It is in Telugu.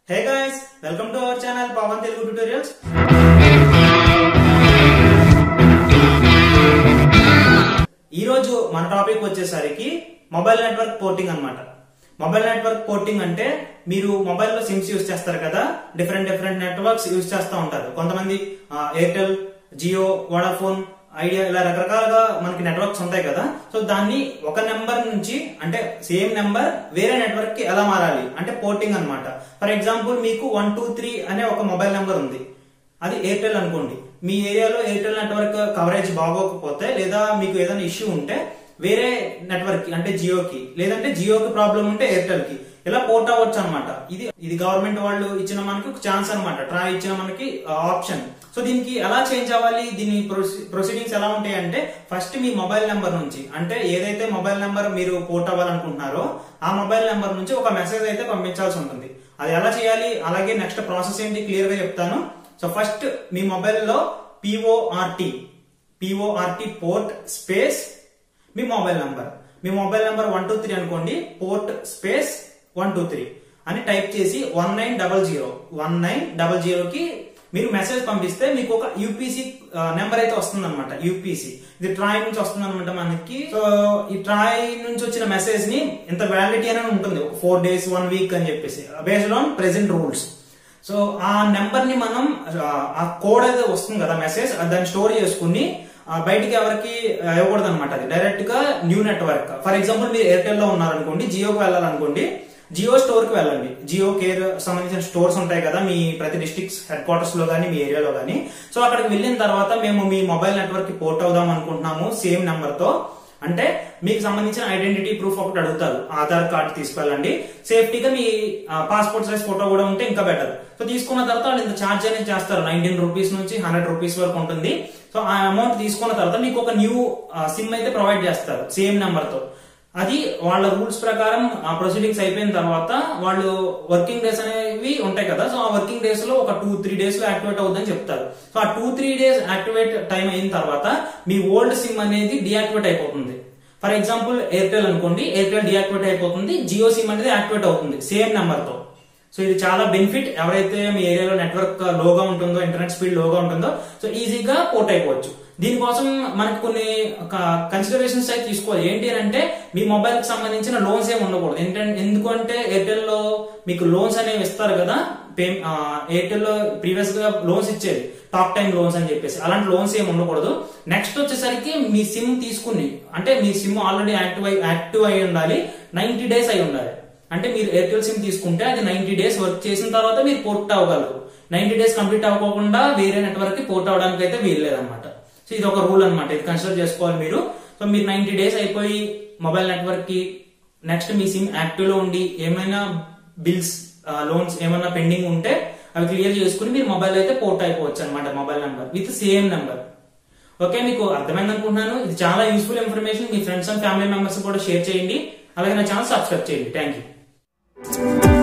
hey guys welcome to our channel Pavan Telugu tutorials ఈ రోజు మన టాపిక్ వచ్చేసరికి మొబైల్ నెట్వర్క్ పోర్టింగ్ అన్నమాట మొబైల్ నెట్వర్క్ పోర్టింగ్ అంటే మీరు మొబైల్లో సిమ్స్ యూస్ చేస్తారు కదా డిఫరెంట్ డిఫరెంట్ నెట్వర్క్స్ యూస్ చేస్తూ ఉంటారు కొంతమంది ఎయిర్టెల్ జియో వడాఫోన్ ఐడియా ఇలా రకరకాలుగా మనకి నెట్వర్క్స్ ఉంటాయి కదా సో దాన్ని ఒక నెంబర్ నుంచి అంటే సేమ్ నెంబర్ వేరే నెట్వర్క్ కి ఎలా మారాలి అంటే పోర్టింగ్ అన్నమాట ఫర్ ఎగ్జాంపుల్ మీకు వన్ టూ త్రీ అనే ఒక మొబైల్ నెంబర్ ఉంది అది ఎయిర్టెల్ అనుకోండి మీ ఏరియాలో ఎయిర్టెల్ నెట్వర్క్ కవరేజ్ బాగోకపోతే లేదా మీకు ఏదైనా ఇష్యూ ఉంటే వేరే నెట్వర్క్ కి అంటే జియోకి లేదంటే జియోకి ప్రాబ్లం ఉంటే ఎయిర్టెల్ కి ఇలా పోర్ట్ అవ్వచ్చు అనమాట ఇది ఇది గవర్నమెంట్ వాళ్ళు ఇచ్చిన మనకి ఒక ఛాన్స్ అనమాట ట్రై ఇచ్చిన మనకి ఆప్షన్ సో దీనికి ఎలా చేంజ్ అవ్వాలి దీని ప్రొసీడింగ్స్ ఎలా ఉంటాయి అంటే ఫస్ట్ మీ మొబైల్ నెంబర్ నుంచి అంటే ఏదైతే మొబైల్ నెంబర్ మీరు పోర్ట్ అవ్వాలనుకుంటున్నారో ఆ మొబైల్ నెంబర్ నుంచి ఒక మెసేజ్ అయితే పంపించాల్సి ఉంటుంది అది ఎలా చేయాలి అలాగే నెక్స్ట్ ప్రాసెస్ ఏంటి క్లియర్ గా చెప్తాను సో ఫస్ట్ మీ మొబైల్లో పిఓఆర్టీ పిఓఆర్టీ పోర్ట్ స్పేస్ మీ మొబైల్ నంబర్ మీ mobile number one two three అనుకోండి port space one two three అని టైప్ చేసి one nine double zero one nine double జీరోకి మీరు మెసేజ్ పంపిస్తే మీకు ఒక యూపీసీ నెంబర్ అయితే వస్తుంది అనమాట యూపీసీ ఇది ట్రాయ్ నుంచి వస్తుంది అనమాట మనకి సో ఈ ట్రాయ్ నుంచి వచ్చిన మెసేజ్ ని ఇంత వ్యాలిడిటీ అనేది ఉంటుంది ఫోర్ డేస్ వన్ వీక్ అని చెప్పేసి based on present rules so ఆ నెంబర్ ని మనం ఆ కోడ్ అయితే వస్తుంది కదా మెసేజ్ దాన్ని స్టోర్ చేసుకుని బయటికి ఎవరికి ఇవ్వకూడదు అనమాట అది డైరెక్ట్ గా న్యూ నెట్వర్క్ ఫర్ ఎగ్జాంపుల్ మీరు ఎయిర్టెల్ లో ఉన్నారనుకోండి జియోకి వెళ్ళాలనుకోండి జియో స్టోర్ కి వెళ్ళండి జియో కేర్ సంబంధించిన స్టోర్స్ ఉంటాయి కదా మీ ప్రతి డిస్ట్రిక్ట్స్ హెడ్ క్వార్టర్స్ లో గానీ మీ ఏరియాలో గానీ సో అక్కడికి వెళ్ళిన తర్వాత మేము మీ మొబైల్ నెట్వర్క్ కి పోర్ట్ అవుదాం అనుకుంటున్నాము సేమ్ నెంబర్ తో అంటే మీకు సంబంధించిన ఐడెంటిటీ ప్రూఫ్ ఒకటి అడుగుతారు ఆధార్ కార్డు తీసుకెళ్ళండి సేఫ్టీగా మీ పాస్పోర్ట్ సైజ్ ఫోటో కూడా ఉంటే ఇంకా బెటర్ సో తీసుకున్న తర్వాత వాళ్ళు ఇంత ఛార్జ్ అనేది చేస్తారు నైన్టీన్ రూపీస్ నుంచి హండ్రెడ్ రూపీస్ వరకు ఉంటుంది సో ఆ అమౌంట్ తీసుకున్న తర్వాత మీకు ఒక న్యూ సిమ్ అయితే ప్రొవైడ్ చేస్తారు సేమ్ నెంబర్ తో అది వాళ్ళ రూల్స్ ప్రకారం ఆ ప్రొసీడింగ్స్ అయిపోయిన తర్వాత వాళ్ళు వర్కింగ్ డేస్ అనేవి ఉంటాయి కదా సో ఆ వర్కింగ్ డేస్ లో ఒక టూ త్రీ డేస్ లో యాక్టివేట్ అవుతుందని చెప్తారు సో ఆ two three days activate time అయిన తర్వాత మీ ఓల్డ్ సిమ్ అనేది డియాక్టివేట్ అయిపోతుంది ఫర్ ఎగ్జాంపుల్ ఎయిర్టెల్ అనుకోండి ఎయిర్టెల్ డియాక్టివేట్ అయిపోతుంది జియో సిమ్ అనేది యాక్టివేట్ అవుతుంది సేమ్ నెంబర్ తో సో ఇది చాలా బెనిఫిట్ ఎవరైతే మీ ఏరియాలో నెట్వర్క్ లోగా ఉంటుందో ఇంటర్నెట్ స్పీడ్ లోగా ఉంటుందో సో ఈజీగా పోర్ట్ అయిపోవచ్చు దీనికోసం మనకి కొన్ని కన్సిడరేషన్స్ అయితే తీసుకోవాలి ఏంటి అని అంటే మీ మొబైల్ కి సంబంధించిన లోన్స్ ఏమి ఉండకూడదు ఏంటంటే ఎందుకంటే ఎయిర్టెల్ లో మీకు లోన్స్ అనేవి ఇస్తారు కదా ఎయిర్టెల్ లో ప్రీవియస్ గా లోన్స్ ఇచ్చేది టాక్ టైం లోన్స్ అని చెప్పేసి అలాంటి లోన్స్ ఏమి ఉండకూడదు నెక్స్ట్ వచ్చేసరికి మీ సిమ్ తీసుకుని అంటే మీ సిమ్ ఆల్రెడీ యాక్టివ్ అయి యాక్టివ్ అయి ఉండాలి నైన్టీ డేస్ అయి ఉండాలి అంటే మీరు ఎయిర్టెల్ సిమ్ తీసుకుంటే అది నైన్టీ డేస్ వర్క్ చేసిన తర్వాత మీరు పోర్ట్ అవ్వగలరు నైన్టీ డేస్ కంప్లీట్ అవ్వకుండా వేరే నెట్వర్క్ కి పోర్ట్ అవడానికి అయితే వీల్లేదన్నమాట సో ఇది ఒక రూల్ అనమాట ఇది కన్సిడర్ చేసుకోవాలి మీరు సో మీరు నైన్టీ డేస్ అయిపోయి మొబైల్ నెట్వర్క్ కి నెక్స్ట్ మీ సిమ్ యాక్టివ్ లో ఉండి ఏమైనా బిల్స్ లోన్స్ ఏమైనా పెండింగ్ ఉంటే అవి క్లియర్ చేసుకుని మీరు మొబైల్ అయితే పోర్ట్ అయిపోవచ్చు అనమాట mobile number with same number okay మీకు అర్థమైంది అనుకుంటున్నాను ఇది చాలా యూస్ఫుల్ ఇన్ఫర్మేషన్ మీ ఫ్రెండ్స్ అండ్ ఫ్యామిలీ మెంబర్స్ కూడా షేర్ చేయండి అలాగే నా ఛానల్ సబ్స్క్రైబ్ చేయండి థ్యాంక్ యూ